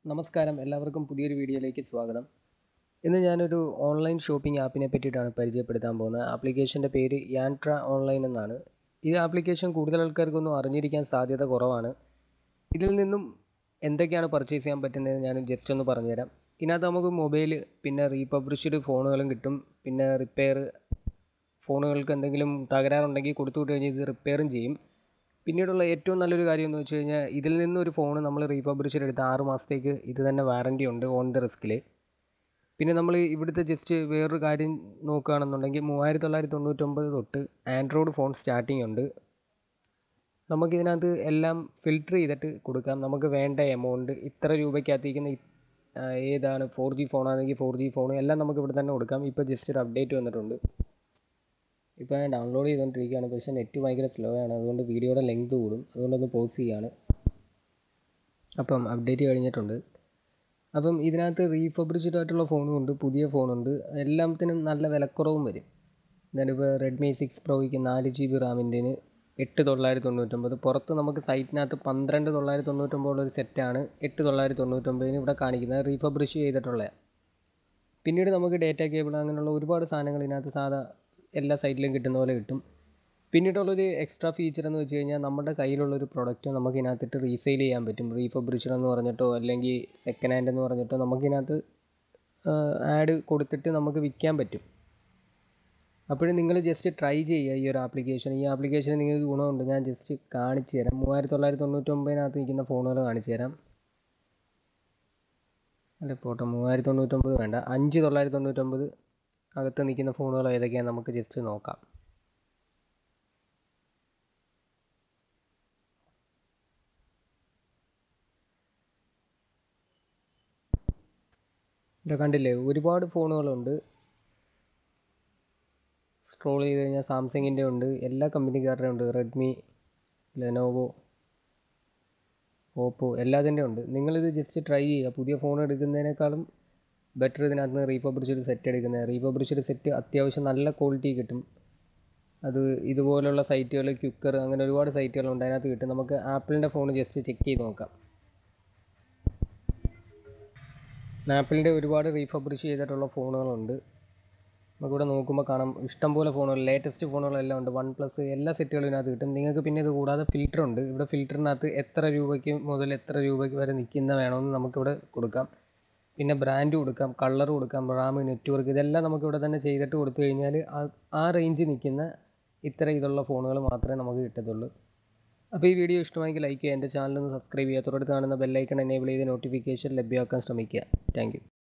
നമസ്കാരം എല്ലാവർക്കും പുതിയൊരു വീഡിയോയിലേക്ക് സ്വാഗതം ഇന്ന് ഞാനൊരു ഓൺലൈൻ ഷോപ്പിംഗ് ആപ്പിനെ പറ്റിയിട്ടാണ് പരിചയപ്പെടുത്താൻ പോകുന്നത് ആപ്ലിക്കേഷൻ്റെ പേര് യാൻട്ര ഓൺലൈൻ എന്നാണ് ഈ ആപ്ലിക്കേഷൻ കൂടുതൽ ആൾക്കാർക്കൊന്നും അറിഞ്ഞിരിക്കാൻ സാധ്യത കുറവാണ് ഇതിൽ നിന്നും എന്തൊക്കെയാണ് പർച്ചേസ് ചെയ്യാൻ പറ്റുന്നത് ഞാൻ ജസ്റ്റ് ഒന്ന് പറഞ്ഞുതരാം ഇതിനകത്ത് നമുക്ക് മൊബൈൽ പിന്നെ റീപബ്ലിഷ്ഡ് ഫോണുകളും കിട്ടും പിന്നെ റിപ്പയർ ഫോണുകൾക്ക് എന്തെങ്കിലും തകരാറുണ്ടെങ്കിൽ കൊടുത്തു വിട്ട് കഴിഞ്ഞാൽ ഇത് റിപ്പയറും ചെയ്യും പിന്നീടുള്ള ഏറ്റവും നല്ലൊരു കാര്യം എന്ന് വെച്ച് കഴിഞ്ഞാൽ ഇതിൽ നിന്ന് ഒരു ഫോൺ നമ്മൾ റീഫബ്രിച്ചർ എടുത്ത് ആറ് മാസത്തേക്ക് ഇത് തന്നെ വാറൻറ്റി ഉണ്ട് ഓൺ ദ റിസ്കിൽ പിന്നെ നമ്മൾ ഇവിടുത്തെ ജസ്റ്റ് വേറൊരു കാര്യം നോക്കുകയാണെന്നുണ്ടെങ്കിൽ മൂവായിരത്തി തൊള്ളായിരത്തി തൊണ്ണൂറ്റൊമ്പത് തൊട്ട് ആൻഡ്രോയിഡ് ഫോൺ സ്റ്റാർട്ടിംഗ് ഉണ്ട് നമുക്കിതിനകത്ത് എല്ലാം ഫിൽറ്റർ ചെയ്തിട്ട് കൊടുക്കാം നമുക്ക് വേണ്ട എമൗണ്ട് ഇത്ര രൂപയ്ക്കകത്തേക്കുന്ന ഏതാണ് ഫോർ ജി ഫോണാണെങ്കിൽ ഫോർ ജി ഫോൺ എല്ലാം നമുക്ക് ഇവിടെ തന്നെ കൊടുക്കാം ഇപ്പോൾ ജസ്റ്റ് ഒരു അപ്ഡേറ്റ് വന്നിട്ടുണ്ട് ഇപ്പോൾ ഞാൻ ഡൗൺലോഡ് ചെയ്തുകൊണ്ടിരിക്കുകയാണ് പക്ഷേ നെറ്റ് ഭയങ്കര സ്ലോ ആണ് അതുകൊണ്ട് വീഡിയോയുടെ ലെങ്ത് കൂടും അതുകൊണ്ടൊന്ന് പോസ് ചെയ്യാണ് അപ്പം അപ്ഡേറ്റ് കഴിഞ്ഞിട്ടുണ്ട് അപ്പം ഇതിനകത്ത് റീഫബ്രിച്ച്ഡ് ആയിട്ടുള്ള ഫോണും ഉണ്ട് പുതിയ ഫോണുണ്ട് എല്ലാത്തിനും നല്ല വിലക്കുറവും വരും ഞാനിപ്പോൾ റെഡ്മി സിക്സ് പ്രോയ്ക്ക് നാല് ജി ബി റാമിൻ്റെന് എട്ട് തൊള്ളായിരത്തി തൊണ്ണൂറ്റൊമ്പത് പുറത്ത് നമുക്ക് സൈറ്റിനകത്ത് പന്ത്രണ്ട് തൊള്ളായിരത്തി തൊണ്ണൂറ്റൊമ്പതുള്ള ഒരു സെറ്റാണ് എട്ട് തൊള്ളായിരത്തി തൊണ്ണൂറ്റൊമ്പതിന് ഇവിടെ കാണിക്കുന്നത് റീഫബ്രിഷ് ചെയ്തിട്ടുള്ള പിന്നീട് നമുക്ക് ഡേറ്റ കേബിൾ അങ്ങനെയുള്ള ഒരുപാട് സാധനങ്ങൾ ഇതിനകത്ത് സാധാ എല്ലാ സൈറ്റിലും കിട്ടുന്ന പോലെ കിട്ടും പിന്നീടുള്ളൊരു എക്സ്ട്രാ ഫീച്ചർ എന്ന് വെച്ച് കഴിഞ്ഞാൽ നമ്മുടെ കയ്യിലുള്ളൊരു പ്രൊഡക്റ്റ് നമുക്ക് ഇതിനകത്തിട്ട് റീസെയിൽ ചെയ്യാൻ പറ്റും റീഫബ്രിച്ചർ എന്ന് പറഞ്ഞിട്ടോ അല്ലെങ്കിൽ സെക്കൻഡ് ഹാൻഡ് എന്ന് പറഞ്ഞിട്ടോ നമുക്കിതിനകത്ത് ആഡ് കൊടുത്തിട്ട് നമുക്ക് വിൽക്കാൻ പറ്റും അപ്പോഴും നിങ്ങൾ ജസ്റ്റ് ട്രൈ ചെയ്യുക ഈ ഒരു ആപ്ലിക്കേഷൻ ഈ ആപ്ലിക്കേഷന് നിങ്ങൾക്ക് ഗുണമുണ്ട് ഞാൻ ജസ്റ്റ് കാണിച്ചു തരാം മൂവായിരത്തി തൊള്ളായിരത്തി തൊണ്ണൂറ്റൊമ്പതിനകത്ത് നിൽക്കുന്ന ഫോണുകൾ കാണിച്ചു തരാം അല്ല പോട്ടെ മൂവായിരത്തി തൊണ്ണൂറ്റൊമ്പത് വേണ്ട അഞ്ച് തൊള്ളായിരത്തി തൊണ്ണൂറ്റൊമ്പത് അകത്ത് നിൽക്കുന്ന ഫോണുകൾ ഏതൊക്കെയാണ് നമുക്ക് ജസ്റ്റ് നോക്കാം ഇത് കണ്ടില്ലേ ഒരുപാട് ഫോണുകളുണ്ട് സ്ക്രോൾ ചെയ്ത് കഴിഞ്ഞാൽ സാംസങ്ങിൻ്റെ ഉണ്ട് എല്ലാ കമ്പനിക്കാരുടെയും ഉണ്ട് റെഡ്മി ലെനോവോ ഓപ്പോ എല്ലാത്തിൻ്റെ ഉണ്ട് നിങ്ങളിത് ജസ്റ്റ് ട്രൈ ചെയ്യുക പുതിയ ഫോൺ എടുക്കുന്നതിനേക്കാളും ബെറ്റർ ഇതിനകത്ത് നിന്ന് റീപബ്രിച്ചൊരു സെറ്റ് എടുക്കുന്നത് റീപബ്രിച്ചൊരു സെറ്റ് അത്യാവശ്യം നല്ല ക്വാളിറ്റി കിട്ടും അത് ഇതുപോലുള്ള സൈറ്റുകൾ ക്യുക്കർ അങ്ങനെ ഒരുപാട് സൈറ്റുകളുണ്ട് അതിനകത്ത് കിട്ടും നമുക്ക് ആപ്പിളിൻ്റെ ഫോൺ ജസ്റ്റ് ചെക്ക് ചെയ്ത് നോക്കാം ആപ്പിളിൻ്റെ ഒരുപാട് റീഫബ്രിഷ് ചെയ്തിട്ടുള്ള ഫോണുകളുണ്ട് നമുക്കിവിടെ നോക്കുമ്പോൾ കാണാം ഇഷ്ടംപോലെ ഫോണുകൾ ലേറ്റസ്റ്റ് ഫോണുകളെല്ലാം ഉണ്ട് വൺ പ്ലസ് എല്ലാ സെറ്റുകളും ഇതിനകത്ത് കിട്ടും നിങ്ങൾക്ക് പിന്നെ ഇത് കൂടാതെ ഫിൽറ്റർ ഉണ്ട് ഇവിടെ ഫിൽറ്ററിനകത്ത് എത്ര രൂപയ്ക്ക് മുതൽ എത്ര രൂപയ്ക്ക് വരെ നിൽക്കുന്ന വേണമെന്ന് നമുക്കിവിടെ കൊടുക്കാം പിന്നെ ബ്രാൻഡ് കൊടുക്കാം കളർ കൊടുക്കാം റാം നെറ്റ്വർക്ക് ഇതെല്ലാം നമുക്കിവിടെ തന്നെ ചെയ്തിട്ട് കൊടുത്തു കഴിഞ്ഞാൽ ആ റേഞ്ചിൽ നിൽക്കുന്ന ഇത്ര ഇതുള്ള ഫോണുകൾ മാത്രമേ നമുക്ക് കിട്ടത്തുള്ളൂ അപ്പോൾ ഈ വീഡിയോ ഇഷ്ടമായെങ്കിൽ ലൈക്ക് ചെയ്യുക എൻ്റെ ചാനൽ ഒന്ന് സബ്സ്ക്രൈബ് ചെയ്യുക തൊട്ടടുത്ത് കാണുന്ന ബെല്ലൈക്കൺ എനേബിൾ ചെയ്ത് നോട്ടിഫിക്കേഷൻ ലഭ്യമാക്കാൻ ശ്രമിക്കുക താങ്ക്